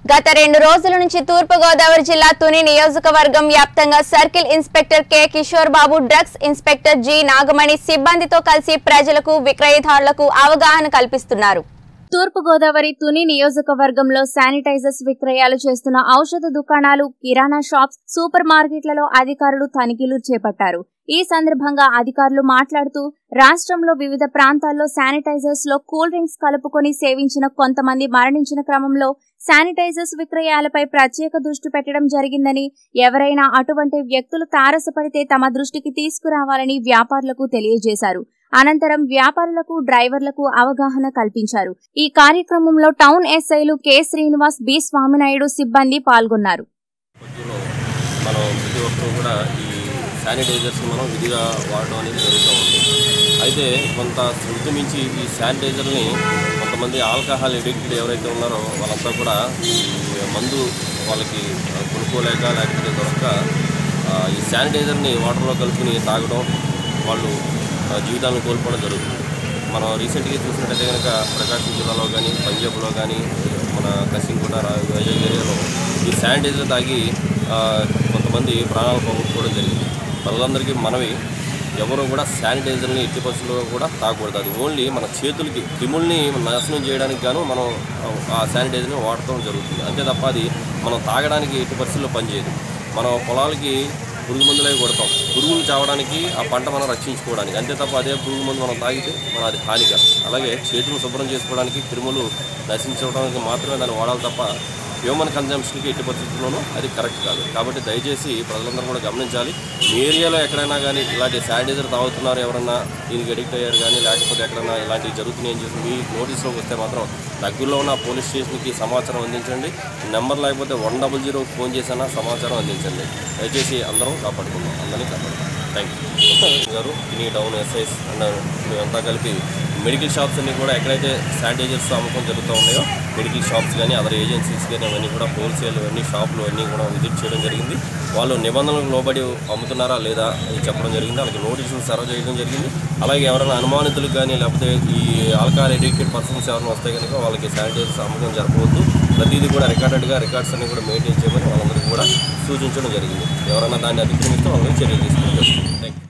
గత రెండు రోజుల నుంచి తూర్పుగోదావరి జిల్లా తుని నియోజకవర్గం వ్యాప్తంగా circle inspector K Kishore Babu drugs inspector G Nagamani సిబ్బందితో కలిసి ప్రజలకు విక్రయదారులకు అవగాహన కల్పిస్తున్నారు తూర్పుగోదావరి తుని నియోజకవర్గంలో శానిటైజర్స్ విక్రయాలు చేస్తున్న ఔషధ దుకాణాలు కిరాణా షాప్స్ సూపర్ మార్కెట్లలో అధికారులు తనిఖీలు చేపట్టారు ఈ సందర్భంగా అధికారులు మాట్లాడుతూ రాష్ట్రంలో వివిధ ప్రాంతాల్లో శానిటైజర్స్ లో కూల్ డ్రింక్స్ కలుపుకొని సేవించిన కొంతమంది మరణించిన క్రమంలో శానిటైజర్స్ విక్రయాలపై ప్రత్యేక దృష్టి పెట్టడం జరిగిందని ఎవరైనా అటువంటి వ్యక్తులు తారసపడితే తమ దృష్టికి తీసుకురావాలని వ్యాపారులకు తెలియజేశారు అనంతరం వ్యాపారులకు డ్రైవర్లకు అవగాహన కల్పించారు ఈ కార్యక్రమంలో టౌన్ ఎస్ఐలు కె శ్రీనివాస్ బి స్వామినాయుడు సిబ్బంది పాల్గొన్నారు మధ్యలో మనం ప్రతి ఒక్కరూ కూడా ఈ శానిటైజర్స్ మనం విధిగా వాడడం అనేది జరుగుతూ ఉంది అయితే కొంత శృతి మించి ఈ శానిటైజర్ని కొంతమంది ఆల్కహాల్ ఎడిక్టెడ్ ఎవరైతే ఉన్నారో వాళ్ళంతా కూడా ఈ మందు వాళ్ళకి కొనుక్కోలేక లేకపోతే దొరక్క ఆ, ఈ శానిటైజర్ని వాటర్లో కలుపుని తాగడం వాళ్ళు ఆ, జీవితాలను కోల్పోవడం జరుగుతుంది మనం రీసెంట్గా చూసినట్టయితే కనుక ప్రకాశం జిల్లాలో కానీ పంజాబ్లో కానీ మన కసింకోట రా- వైజాగ్ ఏరియాలో ఈ శానిటైజర్ తాగి ఆ, కొంతమంది ప్రాణాలు పోగొట్టుకోవడం జరిగింది వాళ్ళందరికీ మనవి ఎవరు కూడా శానిటైజర్ని ఎట్టి పరిస్థితుల్లో కూడా తాగకూడదు అది ఓన్లీ మన చేతులకి క్రిముల్ని నాశనం చేయడానికి గాను మనం ఆ శానిటైజర్ని వాడటం జరుగుతుంది అంతే తప్ప అది మనం తాగడానికి ఎట్టి పరిస్థితుల్లో పనిచేయదు మనం పొలాలకి పురుగు మందులే కొడతాం పురుగులు చావడానికి ఆ పంట మనం రక్షించుకోవడానికి అంతే తప్ప అదే పురుగు మందు మనం తాగితే మన అది హానికరం అలాగే చేతులు శుభ్రం చేసుకోవడానికి క్రిములు నశించడానికి మాత్రమే దాన్ని వాడాలి తప్ప హ్యూమన్ కన్జంప్షన్కి ఎట్టి పరిస్థితుల్లోనూ అది కరెక్ట్ కాదు కాబట్టి దయచేసి ప్రజలందరూ కూడా గమనించాలి మీ ఏరియాలో ఎక్కడైనా కానీ ఇలాంటి శానిటైజర్ తాగుతున్నారు ఎవరన్నా దీనికి అడిక్ట్ అయ్యారు కానీ లేకపోతే ఎక్కడైనా ఇలాంటివి జరుగుతున్నాయని చెప్పి మీ నోటీస్లోకి వస్తే మాత్రం దగ్గరలో ఉన్న పోలీస్ స్టేషన్కి సమాచారం అందించండి నెంబర్ లేకపోతే వన్ డబుల్ జీరో ఫోన్ చేసినా సమాచారం అందించండి దయచేసి అందరం కాపాడుకుందాం అందరినీ కాపాడుకుందాం థ్యాంక్ యూ గారు ఇన్ని టౌన్ ఎస్ఐస్ అండ్ మేమంతా కలిపి మెడికల్ షాప్స్ అన్ని కూడా ఎక్కడైతే శానిటైజర్స్ అమ్మకం జరుగుతూ ఉన్నాయో మెడికల్ షాప్స్ కానీ అదర్ ఏజెన్సీస్ కానీ అవన్నీ కూడా హోల్సేల్ అన్ని షాపులు అన్నీ కూడా విజిట్ చేయడం జరిగింది వాళ్ళు నిబంధనలకు లోబడి అమ్ముతున్నారా లేదా అని చెప్పడం జరిగింది వాళ్ళకి నోటీసులు సర్వ్ చేయడం జరిగింది అలాగే ఎవరైనా అనుమానితులకు కానీ లేకపోతే ఈ ఆల్కహాల్ ఎడిక్టెడ్ పర్సన్స్ ఎవరైనా వస్తే కనుక వాళ్ళకి శానిటైజర్స్ అమ్మకం జరపవద్దు ప్రతిదీ కూడా రికార్డెడ్గా రికార్డ్స్ అన్ని కూడా మెయింటైన్ చేయమని వాళ్ళందరికీ కూడా సూచించడం జరిగింది ఎవరైనా దాన్ని అతిక్రమిస్తే వాళ్ళని చర్యలు తీసుకోవడం జరుగుతుంది థ్యాంక్ యూ